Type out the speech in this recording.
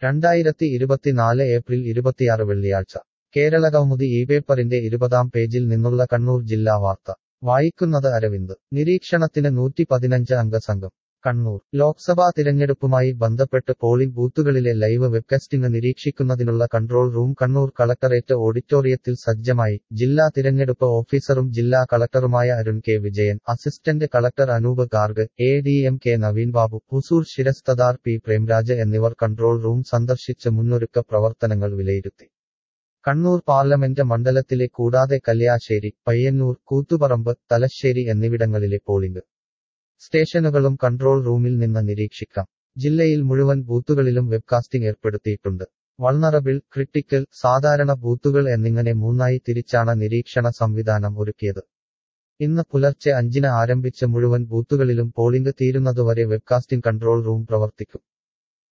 രണ്ടായിരത്തി ഇരുപത്തിനാല് ഏപ്രിൽ ഇരുപത്തിയാറ് വെള്ളിയാഴ്ച കേരള കൗമുദി ഈ പേപ്പറിന്റെ ഇരുപതാം പേജിൽ നിന്നുള്ള കണ്ണൂർ ജില്ലാ വാർത്ത വായിക്കുന്നത് അരവിന്ദ് നിരീക്ഷണത്തിന് നൂറ്റി പതിനഞ്ച് അംഗ സംഘം കണ്ണൂർ ലോക്സഭാ തിരഞ്ഞെടുപ്പുമായി ബന്ധപ്പെട്ട് പോളിംഗ് ബൂത്തുകളിലെ ലൈവ് വെബ്കാസ്റ്റിംഗ് നിരീക്ഷിക്കുന്നതിനുള്ള കൺട്രോൾ റൂം കണ്ണൂർ കളക്ടറേറ്റ് ഓഡിറ്റോറിയത്തിൽ സജ്ജമായി ജില്ലാ തിരഞ്ഞെടുപ്പ് ഓഫീസറും ജില്ലാ കളക്ടറുമായ Arun K Vijayan assistant collector Anoop Garg A D M K Naveen Babu ഹുസൂർ ശിരസ്തദാർ പി പ്രേംരാജ് എന്നിവർ കൺട്രോൾ റൂം സന്ദർശിച്ച് മുന്നൊരുക്ക പ്രവർത്തനങ്ങൾ വിലയിരുത്തി കണ്ണൂർ പാർലമെന്റ് മണ്ഡലത്തിലെ കൂടാതെ കല്യാശ്ശേരി പയ്യന്നൂർ കൂത്തുപറമ്പ് തലശ്ശേരി എന്നിവിടങ്ങളിലെ പോളിംഗ് സ്റ്റേഷനുകളും കൺട്രോൾ റൂമിൽ നിന്ന് നിരീക്ഷിക്കാം ജില്ലയിൽ മുഴുവൻ ബൂത്തുകളിലും വെബ്കാസ്റ്റിംഗ് ഏർപ്പെടുത്തിയിട്ടുണ്ട് വൾണറബിൾ ക്രിട്ടിക്കൽ സാധാരണ ബൂത്തുകൾ എന്നിങ്ങനെ മൂന്നായി തിരിച്ചാണ് നിരീക്ഷണ സംവിധാനം ഒരുക്കിയത് ഇന്ന് പുലർച്ചെ അഞ്ചിന് ആരംഭിച്ച മുഴുവൻ ബൂത്തുകളിലും പോളിംഗ് തീരുന്നതുവരെ വെബ്കാസ്റ്റിംഗ് കൺട്രോൾ റൂം പ്രവർത്തിക്കും